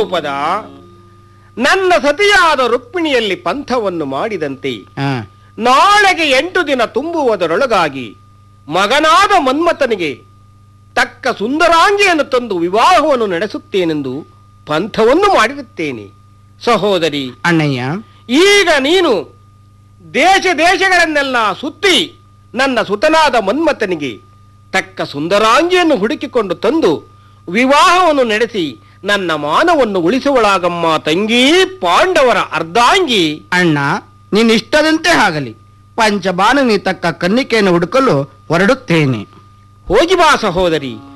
ದ್ರೌಪದ ನನ್ನ ಸತಿಯಾದ ರುಕ್ಮಿಣಿಯಲ್ಲಿ ಪಂಥವನ್ನು ಮಾಡಿದಂತೆ ಆ, ನಾಳೆಗೆ ಎಂಟು ದಿನ ತುಂಬುವುದರೊಳಗಾಗಿ ಮಗನಾದ ಮನ್ಮಥನಿಗೆ ತಕ್ಕ ಸುಂದರಾಂಗಿಯನ್ನು ತಂದು ವಿವಾಹವನ್ನು ನಡೆಸುತ್ತೇನೆಂದು ಪಂಥವನ್ನು ಮಾಡಿರುತ್ತೇನೆ ಸಹೋದರಿ ಅಣ್ಣಯ್ಯ ಈಗ ನೀನು ದೇಶ ದೇಶಗಳನ್ನೆಲ್ಲ ಸುತ್ತಿ ನನ್ನ ಸುತನಾದ ಮನ್ಮಥನಿಗೆ ತಕ್ಕ ಸುಂದರಾಂಗಿಯನ್ನು ಹುಡುಕಿಕೊಂಡು ತಂದು ವಿವಾಹವನ್ನು ನಡೆಸಿ ನನ್ನ ಮಾನವನ್ನು ಉಳಿಸುವಳಾಗಮ್ಮ ತಂಗಿ ಪಾಂಡವರ ಅರ್ಧಾಂಗಿ ಅಣ್ಣ ನಿನ್ನ ಇಷ್ಟದಂತೆ ಆಗಲಿ ಪಂಚಬಾಣನಿ ತಕ್ಕ ಕನ್ನಿಕೆಯನ್ನು ಹುಡುಕಲು ಹೊರಡುತ್ತೇನೆ ಹೋಗಿ ಬಾ ಸಹೋದರಿ